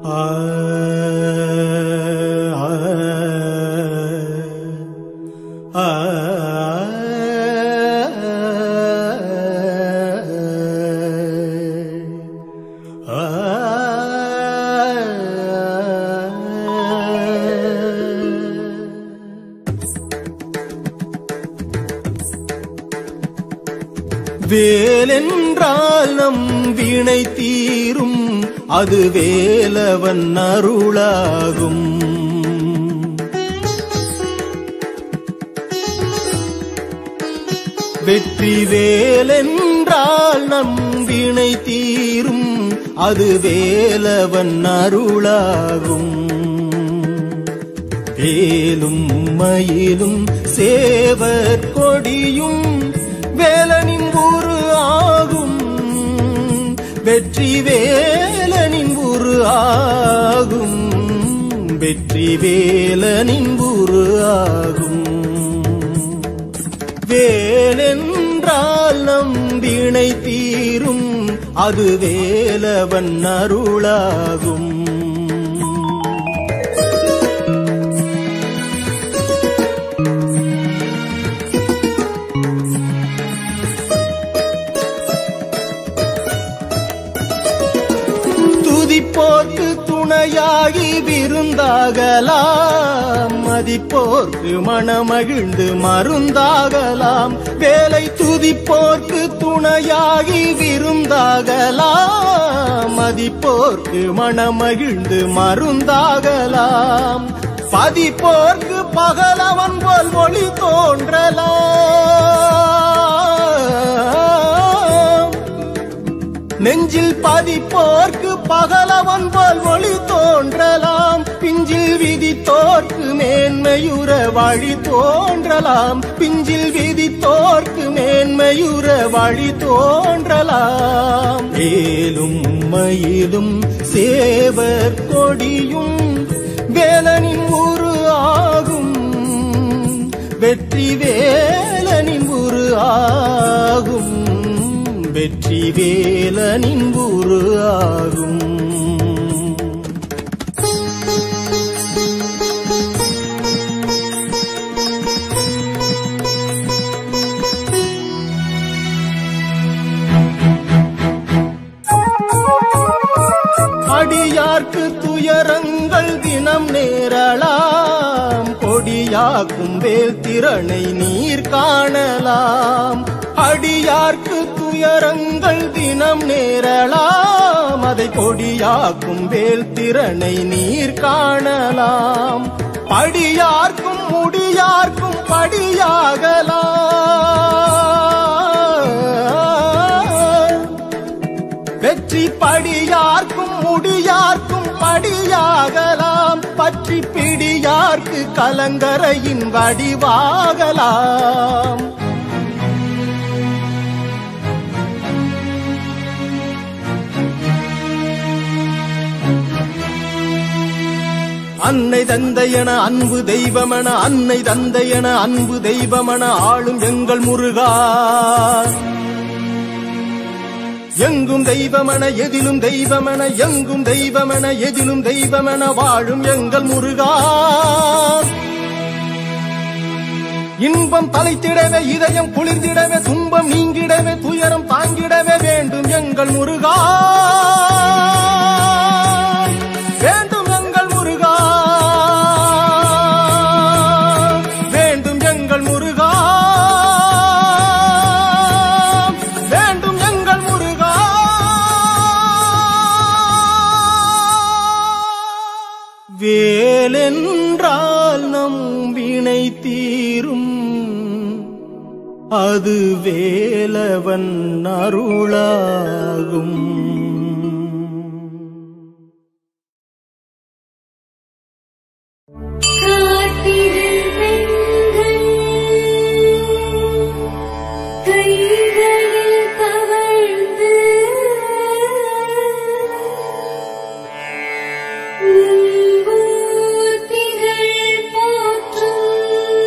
ஆ ஆ வேலென்றால் நம் வினை தீரும் அது வேலவன் அருளாகும் வெற்றி வேலென்றால் நம் வினை தீரும் அது வேலவன் அருளாகும் வேலும் மயிலும் சேவர் கொடியும் வேலனின் உரு ஆகும் வெற்றி வேலனின் உரு ஆகும் வெற்றி வேலனின் உரு ஆகும் வேலென்றால் நம் வினை தீரும் அது வேலவன் அருளாகும் துதிப்போர்க்கு துணையாகி விருந்தாகலாம் மதிப்போர்க்கு மனமகிழ்ந்து மருந்தாகலாம் வேலை துதிப்போர்க்கு துணையாகி விருந்தாகலாம் மதிப்போர்க்கு மனமகிழ்ந்து மருந்தாகலாம் பதிப்போர்க்கு பகலவன் போல் ஒளி தோன்றலாம் நெஞ்சில் பதிப்போர்க்கு பகலவன் போல் ஒளி தோன்றலாம் பிஞ்சில் விதித்தோர்க்கு மேன்மையுற வழி தோன்றலாம் பிஞ்சில் விதித்தோர்க்கு மேன்மையுற வழி தோன்றலாம் ஏலும் மயிலும் சேவர் கொடியும் வேலனின் உரு ஆகும் வெற்றி வேலனின் உரு ஆகும் வெற்றி வேலனின் உரு ஆகும் அடியார்க்கு துயரங்கள் தினம் நேரலாம் கொடியாக்கும் வேல் திறனை நீர் காணலாம் அடியார்க்கு துயரங்கள் தினம் நேரலாம் அதை கொடியாக்கும் வேல் திறனை நீர் காணலாம் படியார்க்கும் முடியார்க்கும் படியாகலாம் வெற்றி படியார்க்கும் முடியார்க்கும் படியாகலாம் பற்றி பிடியார்க்கு கலங்கரையின் வடிவாகலாம் அன்னை தந்தையன அன்பு தெய்வமென அன்னை தந்தையன அன்பு தெய்வமென ஆளும் எங்கள் முருகா எங்கும் தெய்வமென எதிலும் தெய்வமென எங்கும் தெய்வமென எதிலும் தெய்வமென வாழும் எங்கள் முருகா இன்பம் தலைத்திடவே இதயம் குளிர்ந்திடவே துன்பம் நீங்கிடவே துயரம் தாங்கிடவே வேண்டும் எங்கள் முருகா வேண்டும் எங்கள் முருகா வேண்டும் எங்கள் முருகா வேண்டும் எங்கள் முருகா வேலென்றால் நம் வினை தீரும் அது வேலவன் அருளாகும் காட்டிடும் பெண்கள் கைகளில் தவழ்ந்து மும்மூர்த்திகள் போற்றும்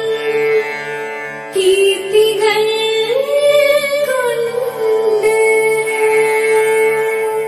கீர்த்திகள் கொண்டு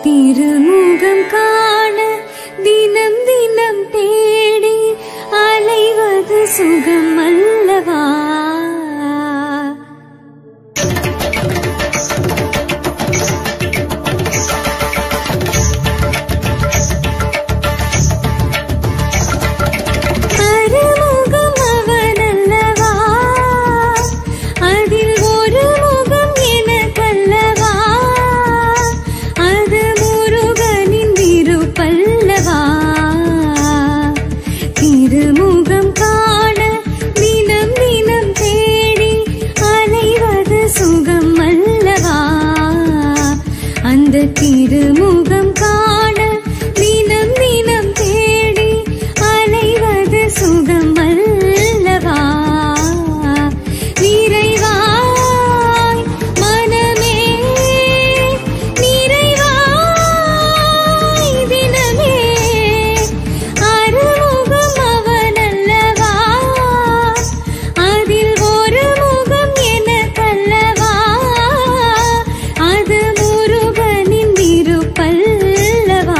திருமுகம் காண தினம் தினம் தேடி அலைவது சுகம் அல்லவா அறுமுகம் அவனல்லவா அதில் ஒரு முகம் எனக்கல்லவா அது முருகனின் திருப்பல்லவா திருமுகம் காண தினம் தினம் தேடி அலைவது சுகம் அல்லவா அந்த திருமுகம் காண தினம் தினம் தேடி அலைவது சுகம் அல்லவா நிறைவாய் மனமே நிறைவாய் தினமே அறுமுகம் அவனல்லவா அதில் ஒரு முகம் எனக்கல்லவா அது முருகனின் திருப்பல்லவா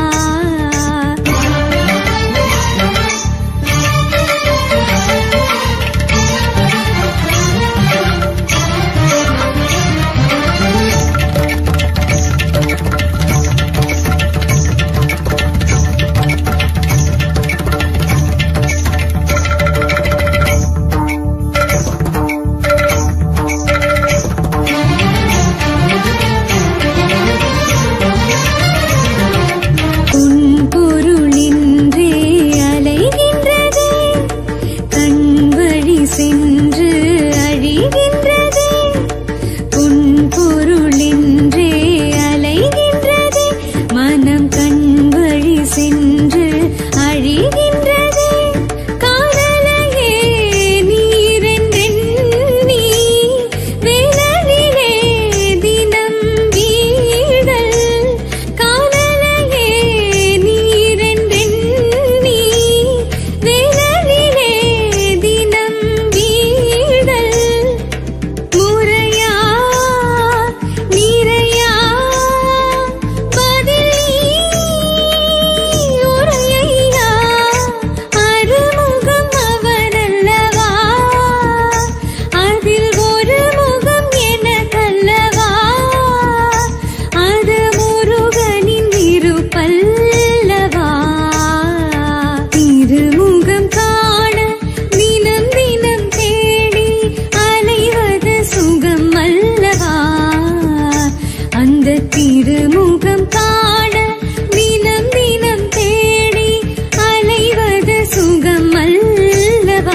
உன் பொருளின்றே அலைகின்றதே கண் வழி சென்று அழிகின்றதே உன் பொருளின்றே அலைகின்றதே மனம் கண் வழி சென்று அழிகின்றதே காணலையே நீரென்றெண்ணி வேளவிலே தினம் வீடல் காணலையே நீரென்றெண்ணி வேளவிலே தினம் வீடல் முறையா நீரையா பதில் உரையா அறுமுகம் அவனல்லவா அதில் ஒரு முகம் எனக்கல்லவா அது முருகனின் இருப்பல்லவா திருமுகம் காண தினம் தினம் தேடி அலைவது சுகம் அல்லவா அந்த திருமுகம் காண தினம் தினம் தேடி அலைவது சுகம் அல்லவா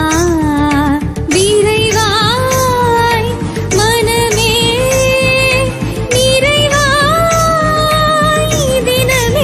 விரைவாய் மனமே நிறைவாய் தினமே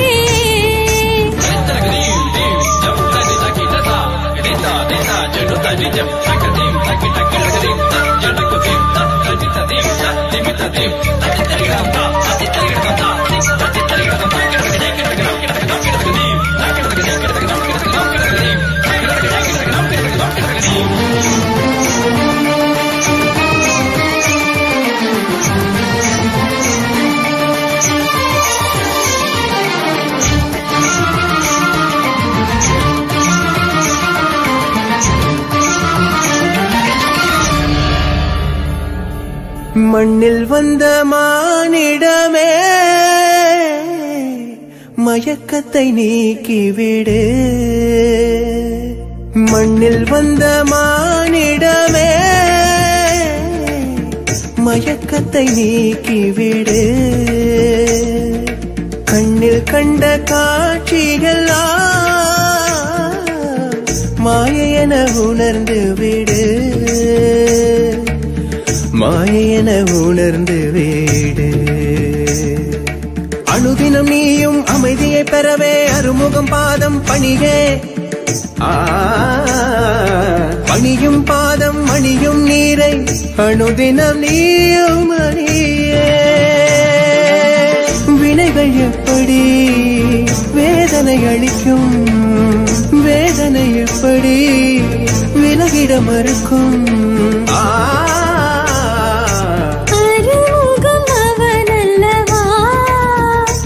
மண்ணில் வந்த மானிடமே மயக்கத்தை நீக்கிவிடு மண்ணில் வந்த மானிடமே மயக்கத்தை நீக்கிவிடு கண்ணில் கண்ட காட்சிகள் மாயென உணர்ந்து விடு மாயென உணர்ந்து வீடு அனுதினம் நீயும் அமைதியை பெறவே அருமுகம் பாதம் பணியே ஆ, பணியும் பாதம் மணியும் நீரை அனுதினம் நீயும் அணியே வினைகள் எப்படி வேதனை அளிக்கும் வேதனை எப்படி விலகிட மறுக்கும் ஆ அறுமுகம் அவனல்லவா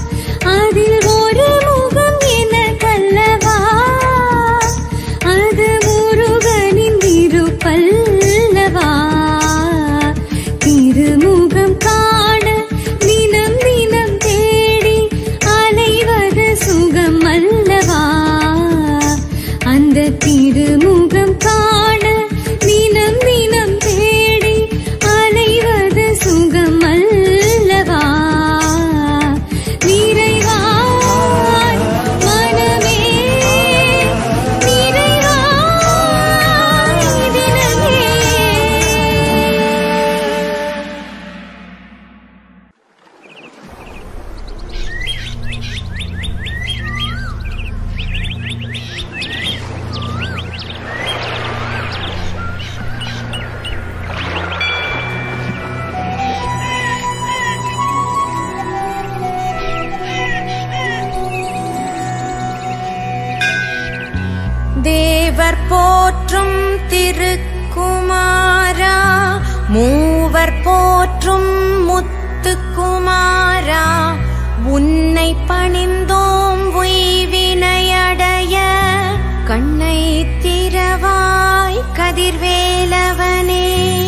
தேவர் போற்றும் திருக்குமாரா மூவர் போற்றும் முத்துக்குமாரா உன்னை பணிந்தோம் உய்வினையடைய கண்ணை திறவாய் கதிர்வேலவனே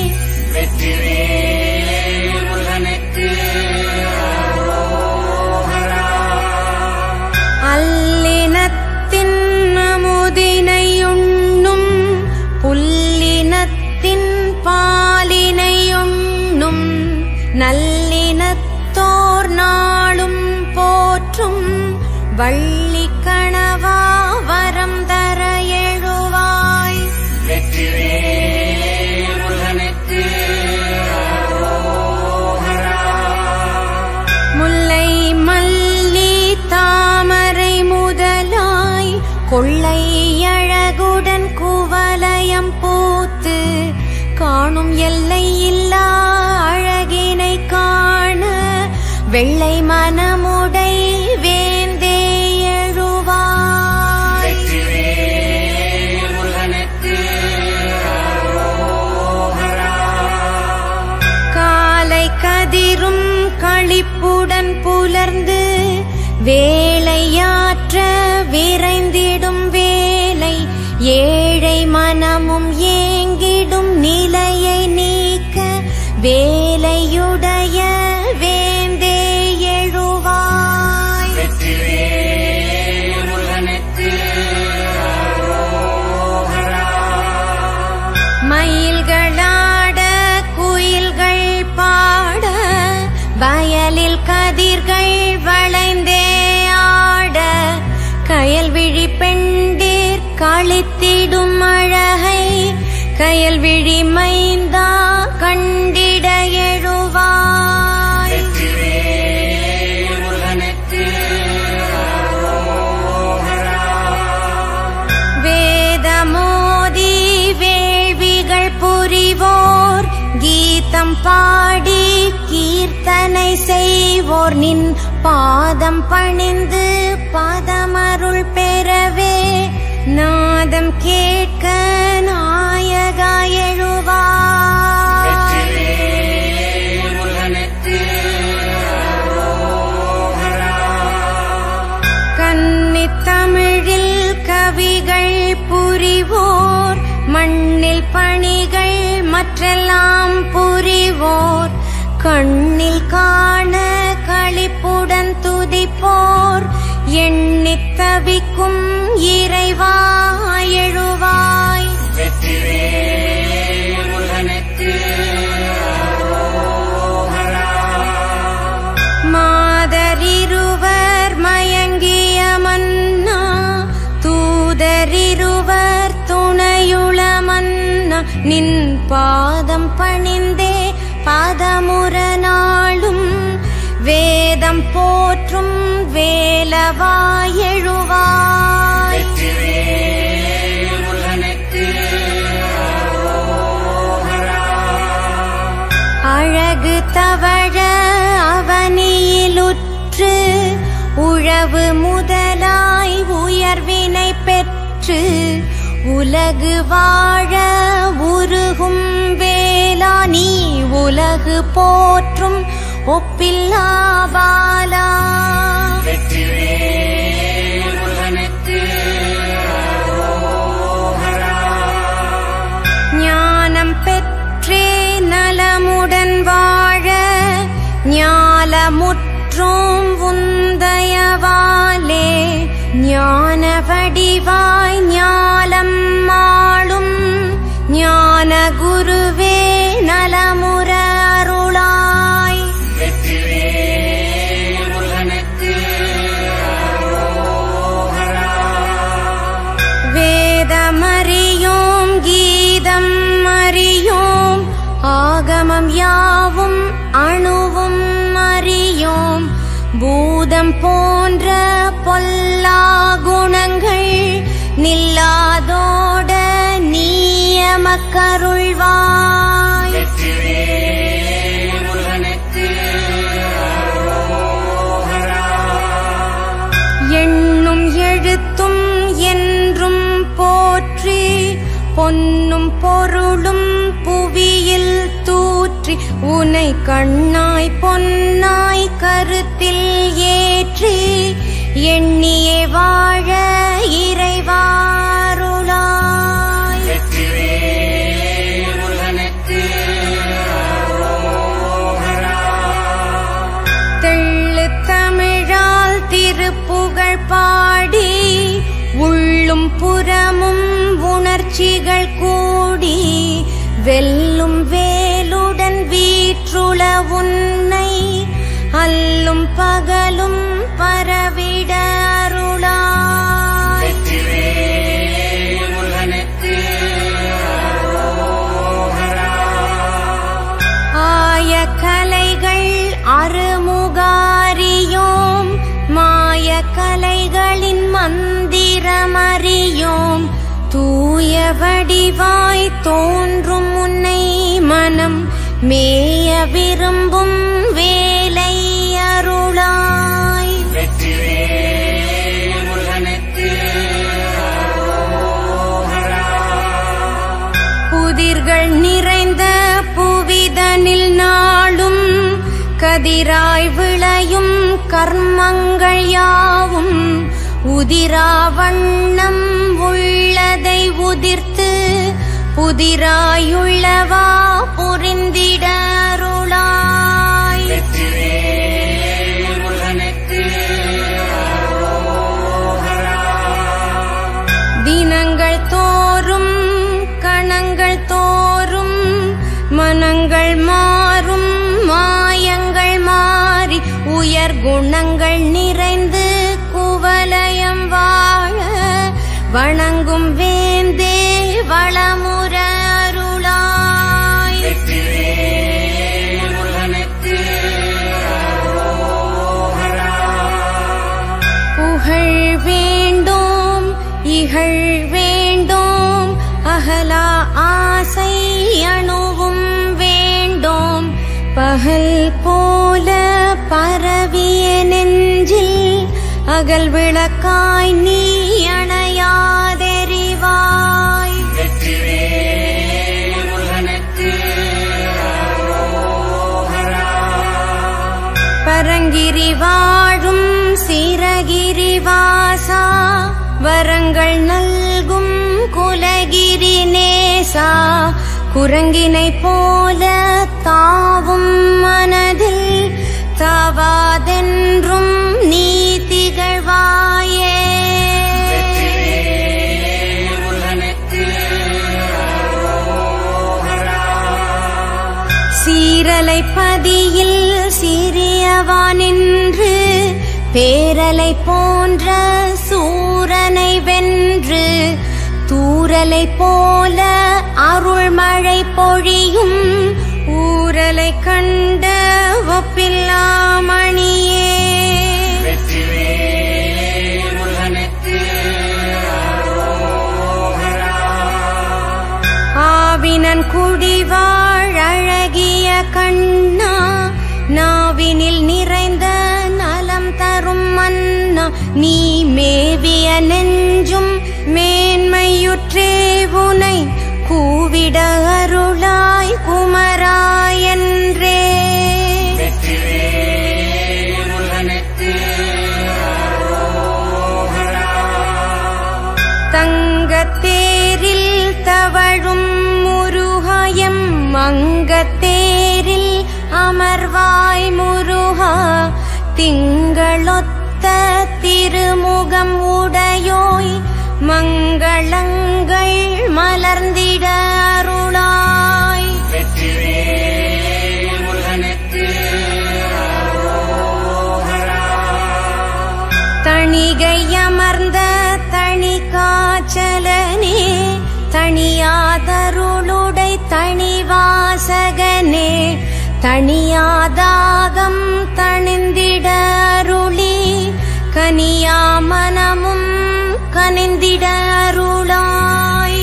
அல்லினத்தின் அமுதினையுண்ணும் புல்லினத்தின் பாலினையுண்ணும் நல்லினத்தோர் நாளும் போற்றும் வள்ளி கணவா வரம் தர எழுவாய் முல்லை மல்லி தாமரை முதலாய் கொள்ளை அழகுடன் குவலயம் பூத்து காணும் எல்லை இல்லா அழகினை காண வெள்ளை மனமுடை வேந்தே எழுவாய் காலை கதிரும் களிப்புடன் புலர்ந்து வேலையாற்ற விரைந்திடும் வேலை ஏழை மனமும் ஏங்கிடும் நிலையை நீக்க வேலையுடைய வேந்தே எழுவாய் மயில்களாட குயில்கள் பாட வயலில் கதிர்கள் வளைந்தே ஆட கயல்விழி பெண்டீர் களித்திடும் அழகை கயல்விழி மைந்தா கண்டிட எழுவாய் வேதமோதி வேள்விகள் புரிவோர் கீதம் பாடி கீர்த்தனை செய்வோர் நின் பாதம் பணிந்து பாதமருள் பெறவே நாதம் கேட்க நாயகா எழுவாய் கன்னித் தமிழில் கவிகள் புரிவோர் மண்ணில் பணிகள் மற்றெல்லாம் புரிவோர் கண்ணில் காண களிப்புடன் துதிப்போர் எண்ணித் தவிக்கும் இறைவா எழுவாய் மாதரிருவர் மயங்கிய மன்னா தூதரிருவர் துணையுள மன்னா நின் பாதம் பணிந்தே பாதமுற நாளும் வேதம் போற்றும் வேலவா எழுவாய் அழகு தவழ அவனியிலுற்று உழவு முதலாய் உயர்வினை பெற்று உலகு வாழ உருகும் வேளா நீ உலகு போற்றும் ஒப்பில்லாவாலா ஞானம் பெற்றே நலமுடன் வாழ ஞாலமுற்றும் உந்தயவாலே ஞான வடிவாய் ஞாலம் மாளும் ஞான குருவே நலமுற அருளாய் வேதமறியோம் கீதம் அறியோம் ஆகமம் யாவும் அணுவும் அறியோம் பூதம் போன்ற பொல்லா குணங்கள் நில்லாதோட நீயமக்கருள்வாய் எண்ணும் எழுத்தும் என்றும் போ பொன்னும் பொருளும் புவியில் தூற்றி உனை கண்ணாய் பொன்னாய் கருத்தில் ஏற்றி எண்ணியே வாழ இறைவாருளாய் தெள்ளு தமிழால் திருப்புகழ் பாடி உள்ளும் புறமும் உணர்ச்சிகள் கூடி வெல்லும் வேலுடன் வீற்றுள உன்னை அல்லும் பகலும் பரவிட அருளாய் ஆய கலைகள் அருமுகாரியோம் மாய கலைகளின் மந்திரமறியோம் தூய வடிவாய் தோன்றும் உன்னை மனம் மேய விரும்பும் வேலை அருளாய் புதிர்கள் நிறைந்த புவிதனில் நாளும் கதிராய் விளையும் கர்மங்கள் யாவும் உதிரா வண்ணம் உள்ளதை உதிர்த்து புதிராயுள்ளவா புரிந்திட அருளாய் தினங்கள் தோறும் கணங்கள் தோறும் மனங்கள் மாறும் மாயங்கள் மாறி உயர் குணங்கள் நிறைந்து குவலயம் வாழ வணங்கும் வேந்தே வளமுற அருளாய் புகழ் வேண்டும் இகழ் வேண்டும் அகலா ஆசை அணுவும் வேண்டும் பகல் போல பரவிய நெஞ்சில் அகல் விளக்காய் நீ அணையாதெறிவாய் பரங்கிரி வாழும் சீரகிரி வாசா வரங்கள் நல்கும் குலகிரி நேசா குரங்கினை போல தாவும் மனதில் தாவாதென்றும் நீ திகழ்வாயே சீரலை பதியில் சிறியவா நின்று பேரலை போன்ற சூரனை வென்று தூரலை போல அருள்மழை பொழியும் ஊரலை கண்ட ஒப்பில்லாமணியே ஆவினன் குடிவாழ் அழகிய கண்ணா நாவினில் நிறைந்த நலம் தரும் மன்னா நீ மேவிய நெஞ்சும் மேன்மையுற்றே உனை கூவிட அருளாய் குமராயன்றே தங்கத்தேரில் தவழும் முருகாயம் மங்கத்தேரில் அமர்வாய் முருகா திங்களொத்த திருமுகம் உடையோய் மங்களங்கள் மலர்ந்திட அருளாய் தணிகை அமர்ந்த தனி காச்சலனே தனியாதருளுடை தனிவாசகனே தனியாதாகம் தணிந்திட அருளி கனியா மனமும் கனிந்திட அருளாய்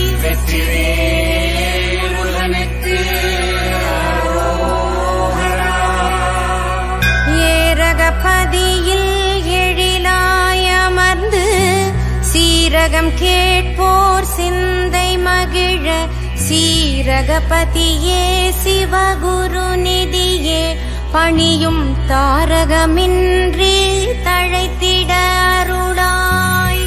ஏரகபதியில் எழிலாய் அமர்ந்து சீரகம் கேட்போர் சிந்தை மகிழ சீரகபதியே சிவகுரு நிதியே பணியும் தாரகமின்றி தழைத்திட அருளாய்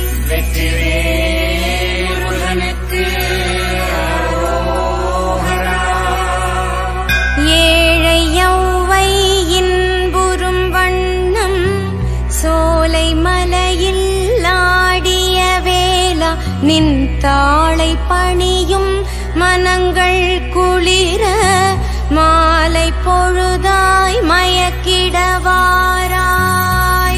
ஏழை யௌவை இன்புறும் வண்ணம் சோலை மலையில் ஆடிய வேளா நின் தாளை பணியும் மனங்கள் குளிர மாலை பொழுதாய் மயக்கிடவாராய்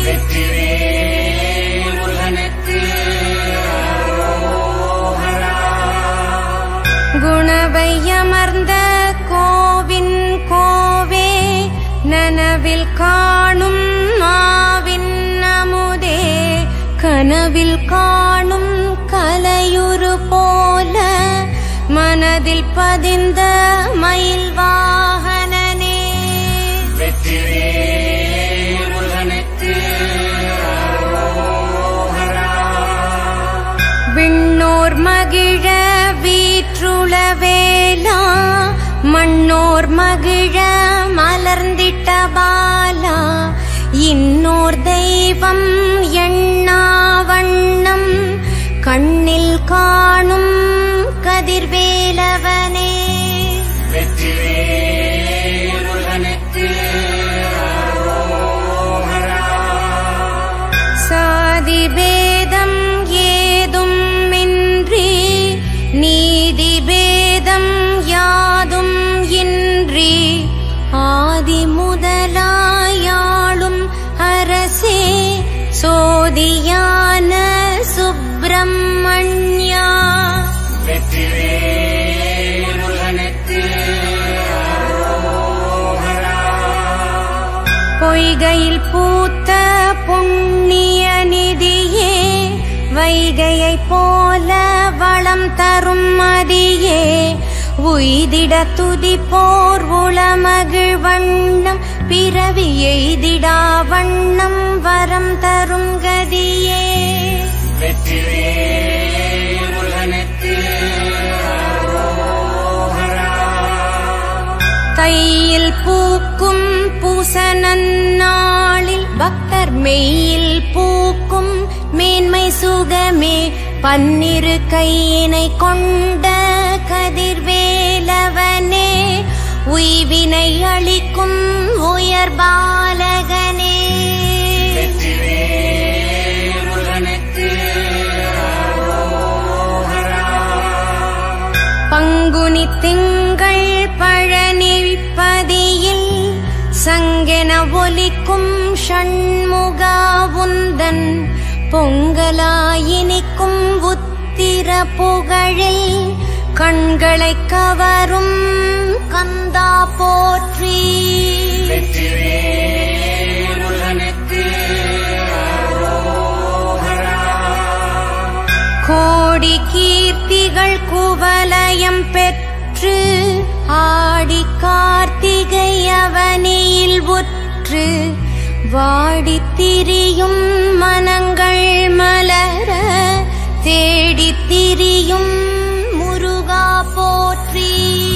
குணவையமர்ந்த கோவின் கோவே நனவில் காணும் மாவின் அமுதே கனவில் காணும் கலையுரு போல மனதில் பதிந்த மயில் வாகனனே விண்ணோர் மகிழ வீற்றுள வேளா மண்ணோர் மகிழ மலர்ந்திட்ட பாலா இன்னோர் தெய்வம் எண்ணா வண்ணம் கண்ணில் காணும் கதிர்வேலவனே சாதி பேதம் ஏதும் இன்றி நீதி பேதம் யாதும் இன்றி ஆதி முதலாயாளும் அரசே சோதியான சுப்பிரமணியா பொய்கையில் பூத்த புண்ணிய நிதியே வைகையைப் போல வளம் தரும் மதியே உய்திட துதிப்போர் உளமகிழ் வண்ணம் பிறவி எய்திடா வண்ணம் வரம் தரும் கதியே தையில் பூக்கும் பூசனன்னாளில் பக்தர் மெய்யில் பூக்கும் மேன்மை சுகமே பன்னிரு கையினை கொண்ட கதிர்வேலவனே உய்வினை அளிக்கும் உயர் பாலகனே பங்குனி திங்கள் பழனிப்பதியில் சங்கென ஒலிக்கும் ஷண்முகா உந்தன் பொங்கலாயினிக்கும் உத்திர புகழில் கண்களை கவரும் கந்தா போற்றி கோடி கீர்த்திகள் குவலயம் பெற்று ஆடி கார்த்திகை அவனியில் உற்று வாடித் திரியும் மனங்கள் மலர தேடித் திரியும் முருகா போற்றி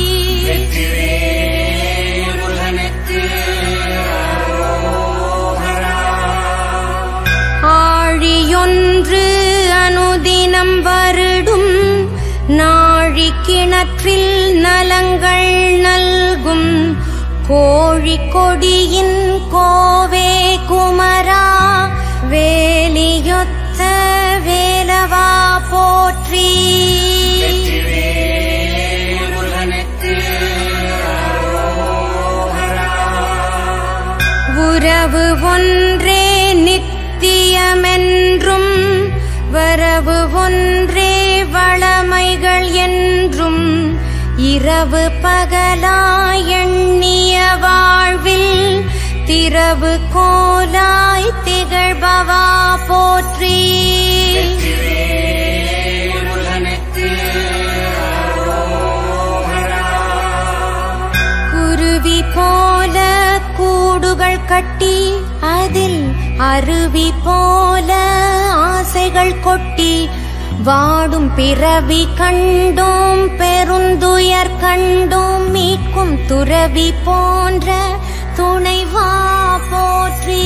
ஆழியொன்று அனுதினம் வருடும் நாழி கிணற்றில் நலங்கள் நல்கும் கோழி கொடியின் கோவே குமரா வேலியொத்த வேலவா போற்றி உறவு ஒன்றே நித்தியமென்றும் வரவு ஒன்றே வளமைகள் என்றும் இரவு பகலாய் எண்ணிய வாழ்வில் திரவு கோலாய் திகழ்பவா போற்றி குருவி போல கூடுகள் கட்டி அதில் அருவி போல ஆசைகள் கொட்டி வாடும் பிறவி கண்டோம் பெருந்துயர் கண்டோம் மீட்கும் துறவி போன்ற துணைவா போற்றி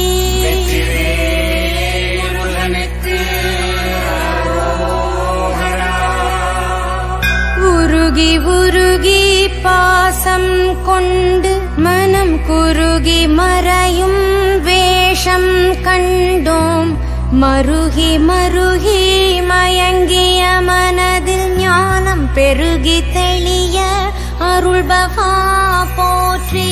உருகி உருகி பாசம் கொண்டு மனம் குருகி மறையும் வேஷம் கண்டோம் மருகி மருகி மயங்கிய மனதில் ஞானம் பெருகி தெளிய அருள்பவா போற்றி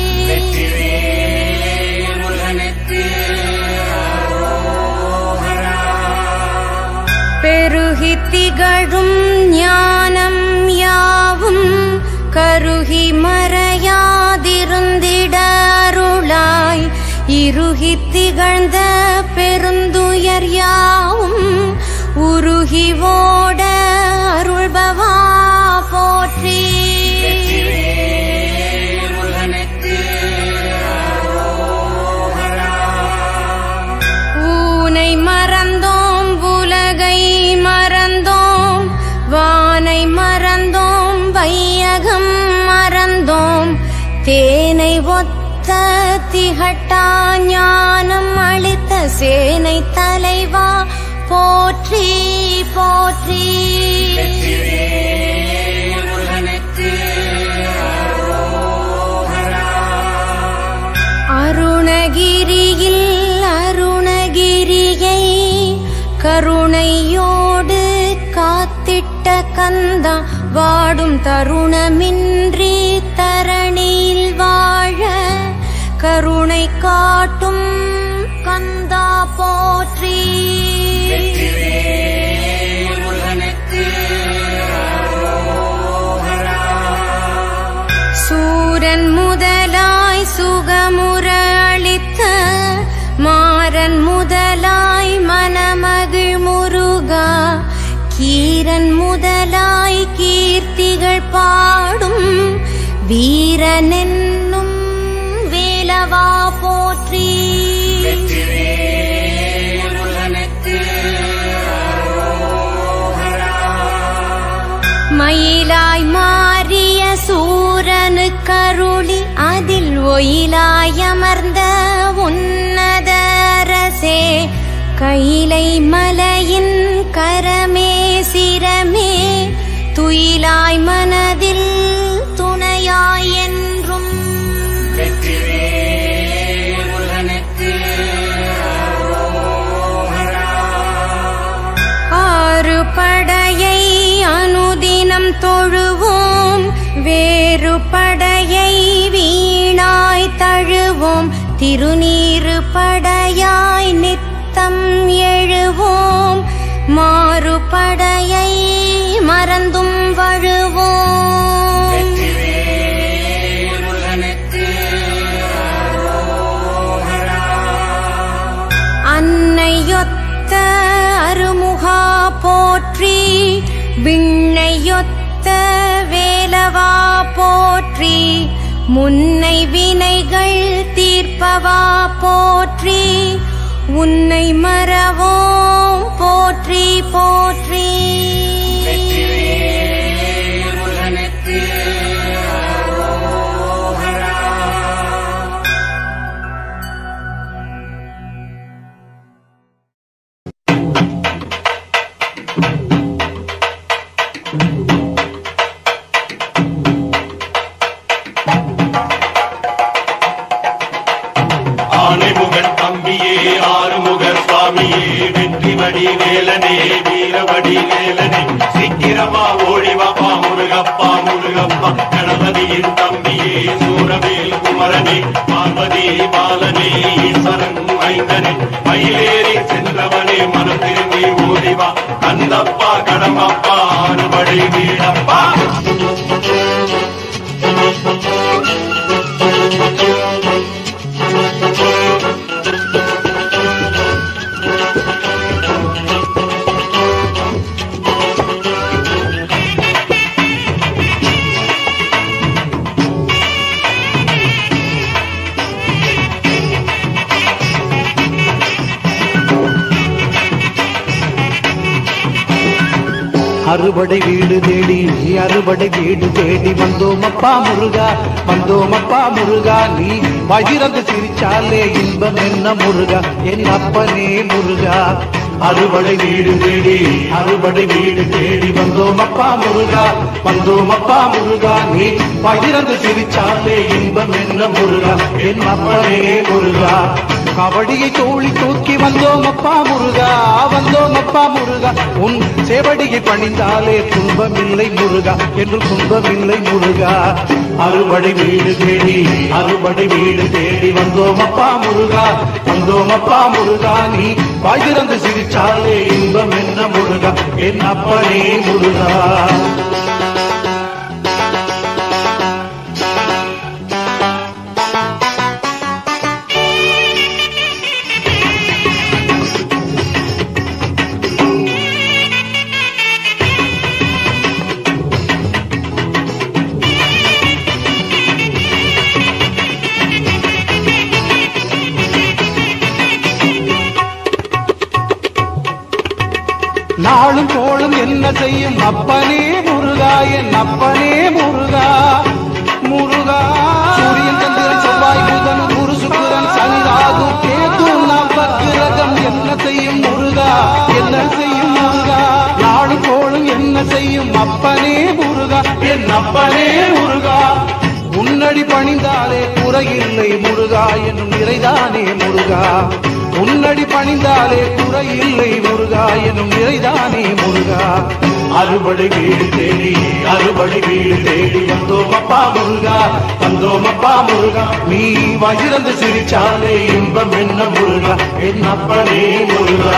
பெருகி திகழும் ஞானம் யாவும் கருகி மறையாதிருந்திட அருளாய் இருகி திகழ்ந்த பெருந்துயர் யாவும் உருகி ஓட அருள்பவா போற்றி ஊனை மறந்தோம் உலகை மறந்தோம் வானை மறந்தோம் வையகம் மறந்தோம் தேனை ஒத்த திகட்டா ஞானம் அளித்த சேனை தலைவா போற்றி போற்றி அருணகிரியில் அருணகிரியை கருணையோடு காத்திட்ட கந்தா வாடும் தருணமின்றி தரணியில் வாழ கருணை காட்டும் கந்தா போற்றி சூரன் முதலாய் சுகமுற அளித்த மாறன் முதலாய் மனமகிழ் முருகா கீரன் முதலாய் கீர்த்திகள் பாடும் வீரனென்னும் வேலவா போற்றி மயிலாய் மாறிய சூரனு கருளி அதில் ஒயிலாய் அமர்ந்த உன்னதரசே கைலை மலையின் கரமே சிரமே துயிலாய் மனதில் துணையாய் என்றும் ஆறு படையை அனுதினம் தொழுவோம் வேறு படையை வீணாய் தழுவோம் திருநீறு படையாய் நித்தம் எழுவோம் மாறு படையை மறந்தும் வழுவோம் அன்னையொத்த அருமுகா போற்றி விண்ணையொத்த வேலவா போற்றி முன்னை வினைகள் தீர்ப்பவா போற்றி உன்னை மறவோம் போற்றி போற்றி ஆனைமுகன் தம்பியே ஆறுமுகர் சுவாமியே வெற்றிவடி வேலனே வீரவடி வேலனே சீக்கிரமா ஓடிவாப்பா முருகப்பா முருகப்பா கணபதியின் தம்பியே சூரவேல் குமரனே பார்வதி பாலனே ஈஸ்வரன் மைந்தனே மயிலேறி சென்றவனே மனம் திரும்பி ஓடிவா கந்தப்பா கடமப்பா அறுபடை வீடப்பா அறுபடை வீடு தேடி அறுபடை வீடு தேடி வந்தோம் அப்பா முருகா வந்தோம் அப்பா முருகா நீ வயிறந்து சிரிச்சாலே இன்பம் என்ன முருகா என் அப்பனே முருகா அறுபடை வீடு தேடி அறுபடை வீடு தேடி வந்தோம் அப்பா முருகா வந்தோம் அப்பா முருகா நீ பகிரந்து சிரிச்சாலே இன்பம் என்ன முருகா என் அப்பனே முருகா கபடியை தோழி தூக்கி வந்தோம் அப்பா முருகா வந்தோம் அப்பா முருகா உன் சேவடியை பணிந்தாலே துன்பமில்லை முருகா என்று துன்பமில்லை முருகா அறுபடை வீடு தேடி அறுபடை வீடு தேடி வந்தோம் அப்பா முருகா வந்தோம் அப்பா முருகா நீ வாய்திறந்து சிரிச்சாலே இன்பம் என்ன முருகா என் அப்பனே முருகா நாளும் கோளும் என்ன செய்யும் அப்பனே முருகா என் அப்பனே முருகா முருகா சூரியன் சந்திரன் செவ்வாய் புதன் குரு சுக்கிரன் சனி ராகு கேது நவக்கிரகம் என்ன செய்யும் முருகா என்ன செய்யும் முருகா நாளும் கோளும் என்ன செய்யும் அப்பனே முருகா என் அப்பனே முருகா உன்னடி பணிந்தாலே குறையில்லை முருகா என்னும் நிறைதானே முருகா உன்னடி பணிந்தாலே குறையில்லை முருகா என்னும் நிறைதானே முருகா அறுபடை வீடு தேடி அறுபடை வீடு தேடி வந்தோம் அப்பா முருகா வந்தோம் அப்பா முருகா நீ வகிரந்து சிரிச்சாலே இன்பம் என்ன முருகா என் அப்பனே முருகா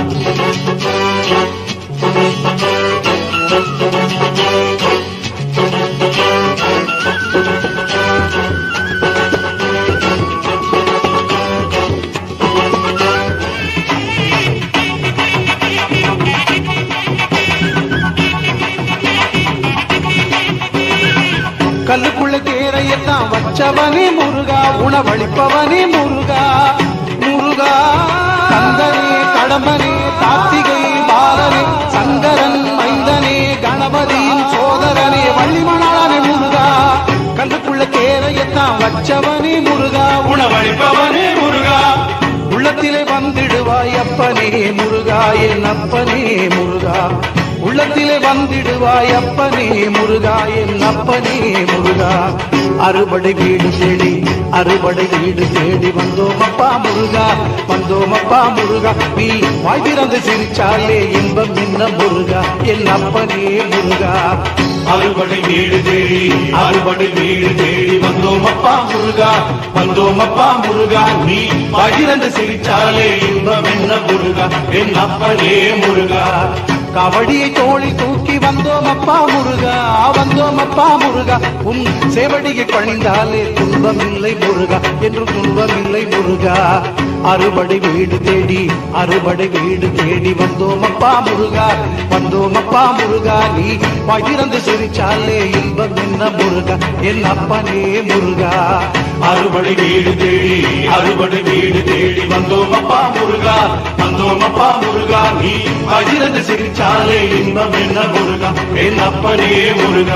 கல்லுக்குள்ள கேரையத்தான் வச்சவனே முருகா உணவளிப்பவனே முருகா முருகா கந்தனே கடம்பனே கார்த்திகை பாலனே சங்கரன் மைந்தனே கணபதியின் சோதரனே வள்ளிமணாளனே முருகா கல்லுக்குள்ள கேரையத்தான் வச்சவனே முருகா உணவளிப்பவனே முருகா உள்ளத்திலே வந்திடுவாய் அப்பனே முருகா என் அப்பனே முருகா உள்ளத்திலே வந்திடுவாய் அப்பனே முருகா என் அப்பனே முருகா அறுபடை வீடு தேடி அறுபடை வீடு தேடி வந்தோம் அப்பா முருகா வந்தோம் அப்பா முருகா நீ வாய் திறந்து சிரிச்சாலே இன்பம் என்ன முருகா என் அப்பனே முருகா அறுபடை வீடு தேடி அறுபடை வீடு தேடி வந்தோம் அப்பா முருகா வந்தோம் அப்பா முருகா நீ பகிரந்து சிரிச்சாலே இன்பம் என்ன முருகா என் அப்பனே முருகா கபடியை தோழி தூக்கி வந்தோம் அப்பா முருகா வந்தோம் அப்பா முருகா உன் சேவடியை பணிந்தாலே துன்பமில்லை முருகா என்று துன்பமில்லை முருகா அறுபடை வீடு தேடி அறுபடை வீடு தேடி வந்தோம் அப்பா முருகா வந்தோம் அப்பா முருகா நீ பகிரந்து சிரிச்சாலே இன்பம் என்ன முருகா என் அப்பனே முருகா அறுபடை வீடு தேடி அறுபடை வீடு தேடி வந்தோம் அப்பா முருகா வந்தோம் அப்பா முருகா நீ பகிரந்து சிரிச்சாலே இன்பம் என்ன முருகா என் அப்பனே முருகா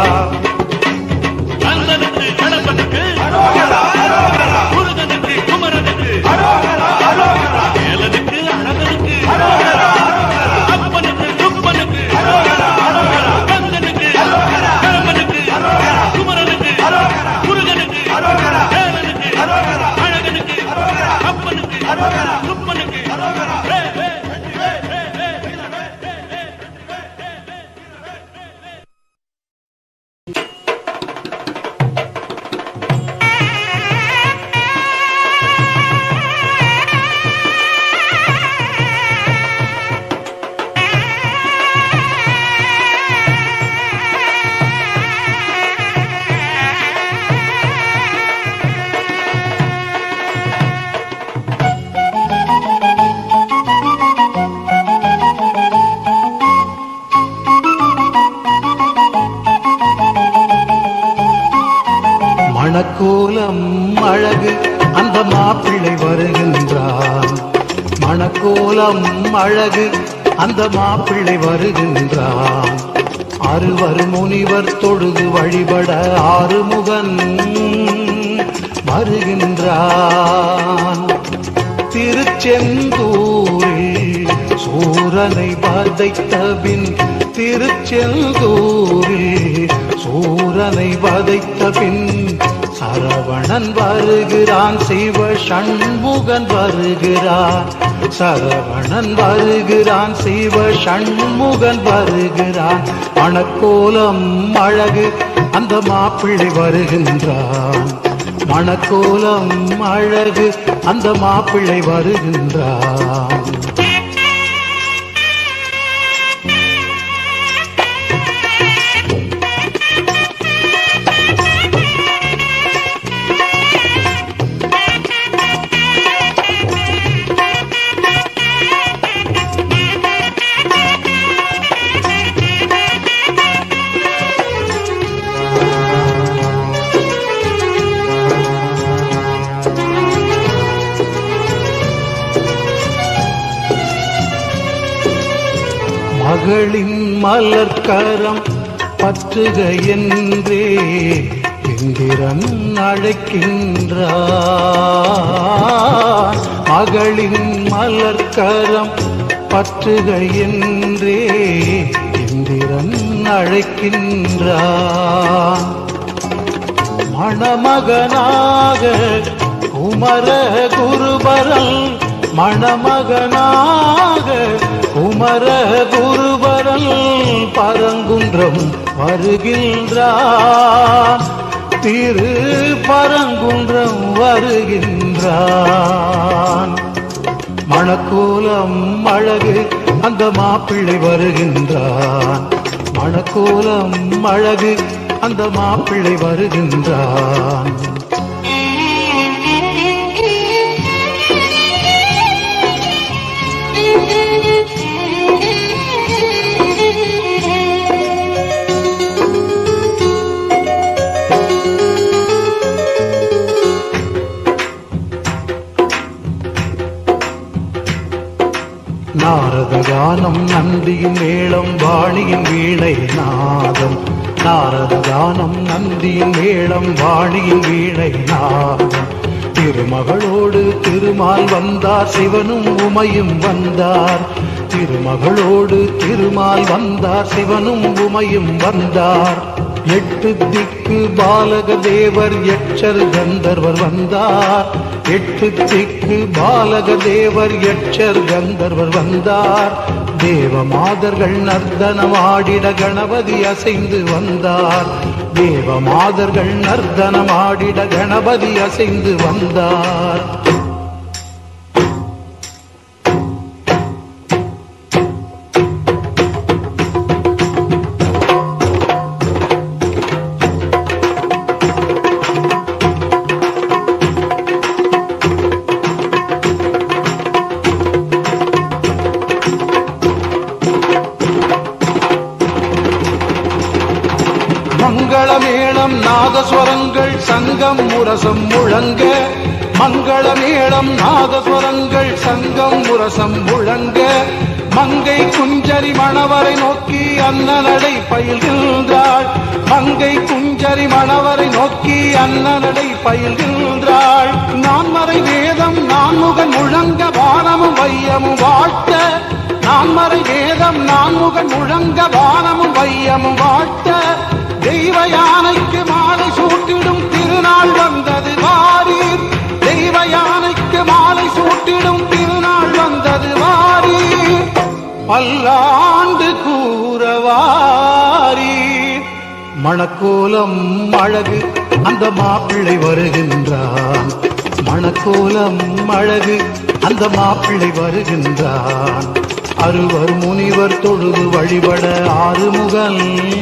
கந்தனுக்கு கணபனுக்கு முருகனுக்கு குமரனுக்கு வேலனுக்கு அழகனுக்கு அப்பனுக்கு குப்பனுக்கு கந்தனுக்கு கணபனுக்கு குமரனுக்கு முருகனுக்கு வேலனுக்கு அழகனுக்கு அப்பனுக்கு குப்பனுக்கு வே, வே, வே, வே, வே, வே, வே, வே. மணக்கோலம் அழகு அந்த மாப்பிள்ளை வருகின்றான் மணக்கோலம் அழகு அந்த மாப்பிள்ளை வருகின்றான் அறுவர் முனிவர் தொழுது வழிபட ஆறுமுகன் வருகின்றான் திருச்செந்தூரில் சூரனை வதைத்த பின் திருச்செந்தூரில் சூரனை வதைத்த பின் சரவணன் வருகிறான் சிவ சண்முகன் வருகிறான் சரவணன் வருகிறான் சிவ சண்முகன் வருகிறான் மணக்கோலம் அழகு அந்த மாப்பிள்ளை வருகின்றான் மணக்கோலம் அழகு அந்த மாப்பிள்ளை வருகின்றான் மகளின் மலர்க்கரம் பற்றுக என்றே இந்திரன் அழைக்கின்றான் மகளின் மலர்க்கரம் பற்றுக என்றே இந்திரன் அழைக்கின்றான் மணமகனாக குமர குருபரல் மணமகனாக குமர குருபரல் பரங்குன்றம் வருகின்றான் திரு பரங்குன்றம் வருகின்றான் மணக்கோலம் அழகு அந்த மாப்பிள்ளை வருகின்றான் மணக்கோலம் அழகு அந்த மாப்பிள்ளை வருகின்றான் நாரத கானம் நந்தியின் மேளம் வாணியின் வீணை நாதம் நாரத கானம் நந்தியின் மேளம் வாணியின் வீணை நாதம் திருமகளோடு திருமால் வந்தார் சிவனும் உமையும் வந்தார் திருமகளோடு திருமால் வந்தார் சிவனும் உமையும் வந்தார் எட்டு திக்கு பாலக தேவர் எச்சர் கந்தர்வர் வந்தார் எட்டு திக்கு பாலக தேவர் எச்சர் கந்தர்வர் வந்தார் தேவ மாதர்கள் நர்த்தனமாடிட கணபதி அசைந்து வந்தார் தேவ மாதர்கள் நர்த்தனமாடிட கணபதி அசைந்து வந்தார் மங்களமேளம் நாதஸ்வரங்கள் சங்கம் முரசம் முழங்க மங்களமேளம் நாதஸ்வரங்கள் சங்கம் முரசம் முழங்க மங்கை குஞ்சரி மணவரை நோக்கி அன்னநடை பயில்கின்றாள் மங்கை குஞ்சரி மணவரை நோக்கி அன்னநடை பயில்கின்றாள் நான்மறை வேதம் நான்முகன் முழங்க வானமும் வையமும் வாழ்த்த நான்மறை வேதம் நான்முகன் முழங்க வானமும் வையமும் வாழ்த்த தெய்வ யானைக்கு மாலை சூட்டிடும் திருநாள் வந்தது வாரீர் தெய்வ யானைக்கு மாலை சூட்டிடும் திருநாள் வந்தது வாரீர் பல்லாண்டு கூறவாரீர் மணக்கோலம் அழகு அந்த மாப்பிள்ளை வருகின்றான் மணக்கோலம் அழகு அந்த மாப்பிள்ளை வருகின்றான் அறுவர் முனிவர் தொழுது வழிபட ஆறுமுகன்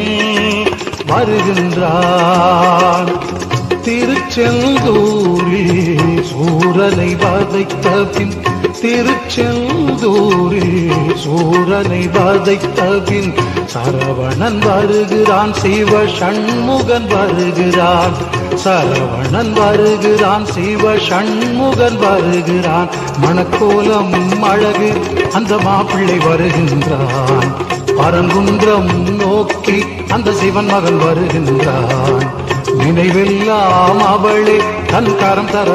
வருகின்றான் திருச்செந்தூரில் சூரனை வதைத்த பின் திருச்செந்தூரில் சூரனை வதைத்த பின் சரவணன் வருகிறான் சிவ சண்முகன் வருகிறான் சரவணன் வருகிறான் சிவ சண்முகன் வருகிறான் மணக்கோலம் அழகு அந்த மாப்பிள்ளை வருகின்றான் பரங்குன்றம் நோக்கி அந்த சிவன் மகன் வருகின்றான் நினைவெல்லாம் அவளே தன் கரம் தர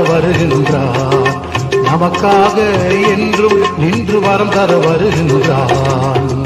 வருகின்றான் நமக்காக என்றும் நின்று வரம் தர வருகின்றான்